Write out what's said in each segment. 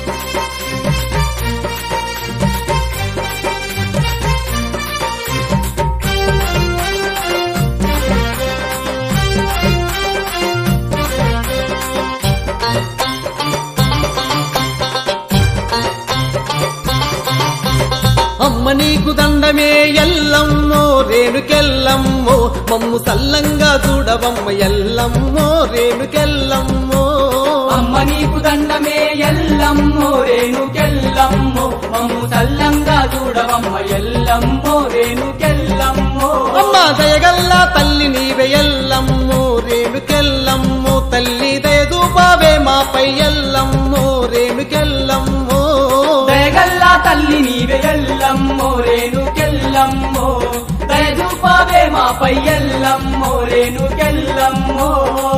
అమ్మ నీకు దండమే ఎల్లమ్మో రేణుకెల్లమ్మో మమ్ము సల్లంగా చూడవమ్మ ఎల్లమ్మో రేణుకెల్లమ్మో అమ్మ నీకు దండమే ఎల్లమ్మో రేణుకెల్లమ్మో మమ్ము తల్లంగా చూడవమ్మ ఎల్లమ్మో రేణుకెల్లమ్మో అమ్మ దయగల్ల తల్లి నీవే ఎల్లమ్మో రేణుకెల్లమ్మో తల్లి దయదూపావే మాపై ఎల్లమ్మో రేణుకెల్లమ్మో దయగల్లా తల్లి నీవే ఎల్లమ్మో రేణుకెల్లమ్మో దయచూపావే మాపై ఎల్లమ్మో రేణుకెల్లమ్మో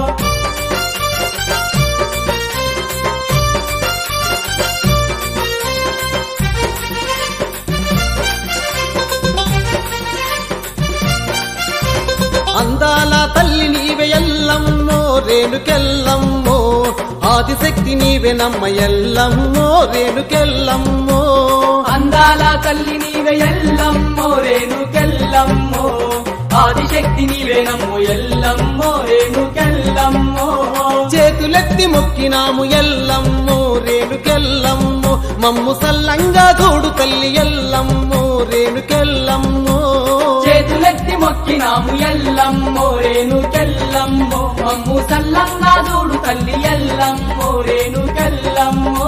అందాల తల్లి నీవే ఎల్లమ్మో రేణుకెల్లమ్మో ఆదిశక్తి నీవే నమ్మ ఎల్లమ్మో రేణుకెల్లమ్మో అందాల తల్లి నీవే ఎల్లమ్మో రేణుకెల్లమ్మో ఆదిశక్తి నీవేనమ్మో ఎల్లమ్మో రేణుకెల్లమ్మో చేతులెత్తి మొక్కినాము ఎల్లమ్మో రేణుకెల్లమ్మో మమ్ము సల్లంగా తోడు తల్లి ఎల్లమ్మో రేణుకెల్లమ్మో చేతులెత్తి మొక్కినాము ఎల్లమ్మో రేణుకెల్లమ్మో మమ్ము సల్లంగా చూడు తల్లి ఎల్లమ్మో రేణుకెల్లమ్మో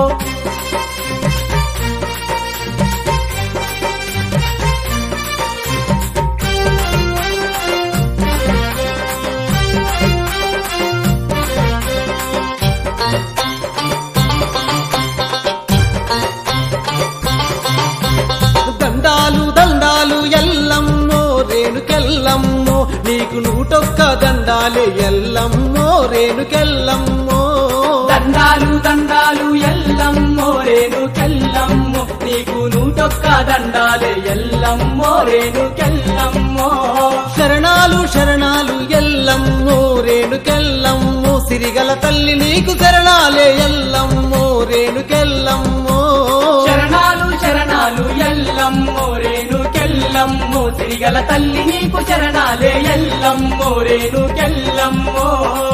దండాలు దండాలు ఎల్లమ్మో రేణుకెల్లమ్మో నీకు నూటొక్క దండాలే ఎల్లమ్మో రేణుకెల్లమ్మో దండాలు దండాలు ఎల్లమ్మో రేణుకెల్లమ్మో నీకు నూటొక్క దండాలే ఎల్లమ్మో రేణుకెల్లమ్మో శరణాలు శరణాలు ఎల్లమ్మో రేణుకెల్లమ్మో సిరిగల తల్లి నీకు శరణాలే ఎల్లమ్మో రేణుకెల్లమ్మో శరణాలు శరణాలు ఎల్లమ్మో రేణుకెల్లమ్మో తిరిగల తల్లి నీకు శరణాలే ఎల్లమ్మో రేణుకెల్లమ్మో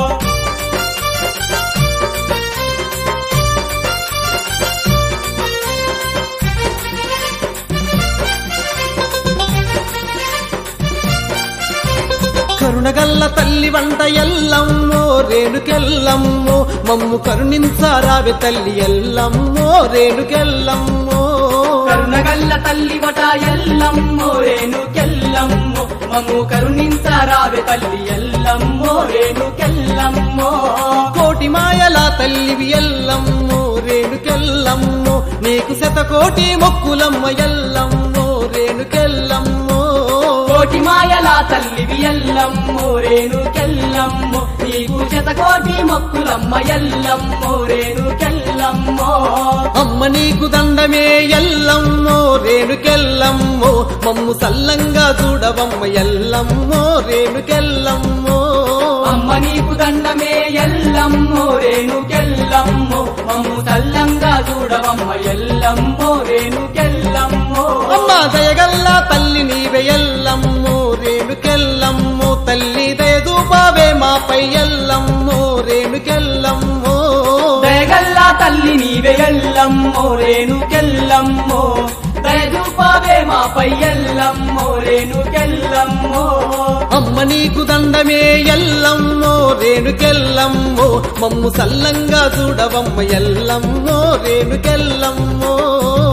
కరుణగల్ల తల్లి వంట ఎల్లమ్మో రేణుకెల్లమ్మో మమ్ము కరుణించారావె తల్లి ఎల్లమ్మో రేణుకెల్లమ్మో కరుణగల్ల తల్లి వట ఎల్లమ్మో రేణుకెల్లమ్మో మము కరుణించరావే తల్లి ఎల్లమ్మో రేణుకెల్లమ్మో కోటి మాయల తల్లివి ఎల్లమ్మో రేణుకెల్లమ్మో నీకు శతకోటి మొక్కులమ్మ ఎల్లమ్మో రేణుకెల్లమ్మో కోటి మాయల తల్లివి ఎల్లమ్మో రేణుకెల్లమ్మో నీకు శతకోటి మొక్కులమ్మ ఎల్లమ్మో రేణుకెల్లమ్మో అమ్మ నీకు దండమే ఎల్లమ్మో రేణుకెల్లమ్మో మమ్ము సల్లంగా చూడవమ్మ ఎల్లమ్మో రేణుకెల్లమ్మో అమ్మ నీకు దండమే ఎల్లమ్మో రేణుకెల్లమ్మో మమ్ము తల్లంగా చూడవమ్మ ఎల్లమ్మో రేణుకెల్లమ్మో అమ్మ దయగల్ల తల్లి నీవే ఎల్లమ్మో రేణుకెల్లమ్మో తల్లి దయదూపావే మాపై ఎల్లమ్మో రేణుకెల్లమ్మో దయగల్లా తల్లి నీవే ఎల్లమ్మో రేణుకెల్లమ్మో దయచూపావే మాపై ఎల్లమ్మో రేణుకెల్లమ్మో అమ్మ నీకు దండమే ఎల్లమ్మో రేణుకెల్లమ్మో మమ్ము సల్లంగా చూడవమ్మ ఎల్లమ్మో రేణుకెల్లమ్మో